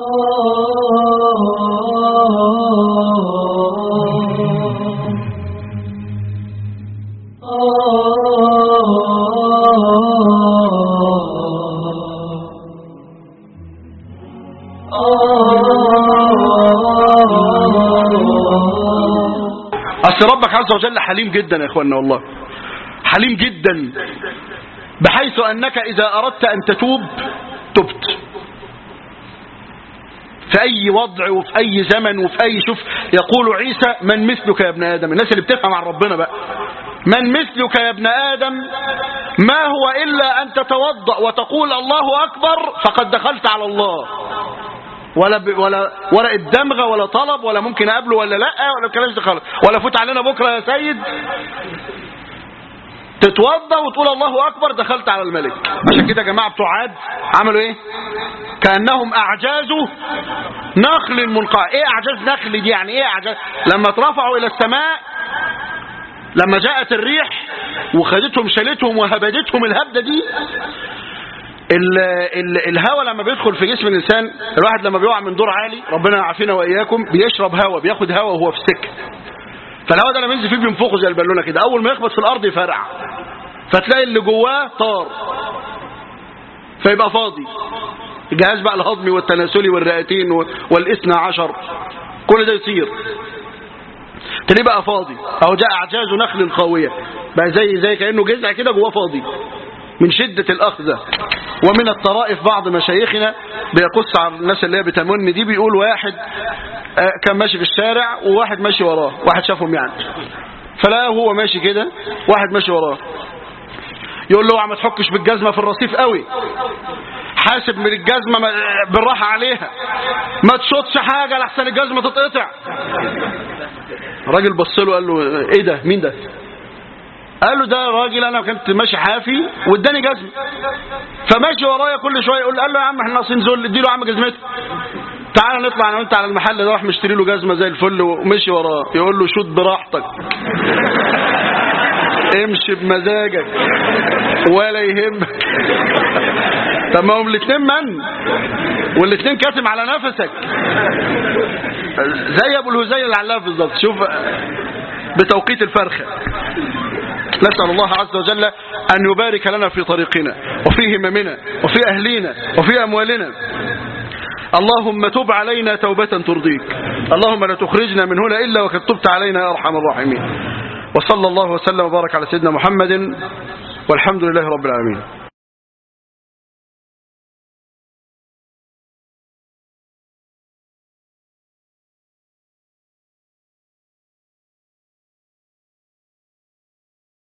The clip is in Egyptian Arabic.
أصل ربك عز وجل حليم جدا يا إخواننا والله حليم جدا بحيث أنك إذا أردت أن تتوب تبت في أي وضع وفي أي زمن وفي أي شوف يقول عيسى من مثلك يا ابن آدم الناس اللي بتفهم عن ربنا بقى من مثلك يا ابن آدم ما هو إلا أن تتوضأ وتقول الله أكبر فقد دخلت على الله ولا ب... ولا ورقه دمغه ولا طلب ولا ممكن اقابله ولا لا ولا الكلام ده خالص ولا فوت علينا بكره يا سيد تتوضا وتقول الله اكبر دخلت على الملك عشان كده يا جماعه بتوع عاد عملوا ايه كانهم اعجاز نخل منقع ايه اعجاز نخل دي يعني ايه اعجاز لما اترفعوا الى السماء لما جاءت الريح وخدتهم شالتهم وهبدتهم الهبده دي ال ال الهواء لما بيدخل في جسم الانسان الواحد لما بيقع من دور عالي ربنا يعافينا واياكم بيشرب هواء بياخد هواء وهو في السكه فالهواء ده لما ينزل فيه بينفخه زي البالونه كده اول ما يخبط في الارض يفرقع فتلاقي اللي جواه طار فيبقى فاضي الجهاز بقى الهضمي والتناسلي والرئتين والاثنى عشر كل ده يطير تلاقيه بقى فاضي اهو جاء اعجاز نخل خاويه بقى زي زي كانه جذع كده جواه فاضي من شدة الأخذة ومن الطرائف بعض مشايخنا بيقص على الناس اللي هي بتمن دي بيقول واحد كان ماشي في الشارع وواحد ماشي وراه واحد شافهم يعني فلا هو ماشي كده واحد ماشي وراه يقول له ما تحكش بالجزمة في الرصيف قوي حاسب من الجزمة بالراحة عليها ما تشوطش حاجة لحسن الجزمة تتقطع الراجل بص له قال له ايه ده مين ده قال له ده راجل انا كنت ماشي حافي واداني جزمه فماشي ورايا كل شويه يقول قال له يا عم احنا ناقصين زول اديله يا عم جزمته تعالى نطلع انا وانت على المحل ده راح مشتري له جزمه زي الفل ومشي وراه يقول له شوت براحتك امشي بمزاجك ولا يهمك طب ما هم الاثنين من والاثنين كاتم على نفسك زي ابو الهزيل العلاف بالظبط شوف بتوقيت الفرخه نسأل الله عز وجل أن يبارك لنا في طريقنا وفي هممنا وفي أهلينا وفي أموالنا اللهم تب علينا توبة ترضيك اللهم لا تخرجنا من هنا إلا وقد تبت علينا يا أرحم الراحمين وصلى الله وسلم وبارك على سيدنا محمد والحمد لله رب العالمين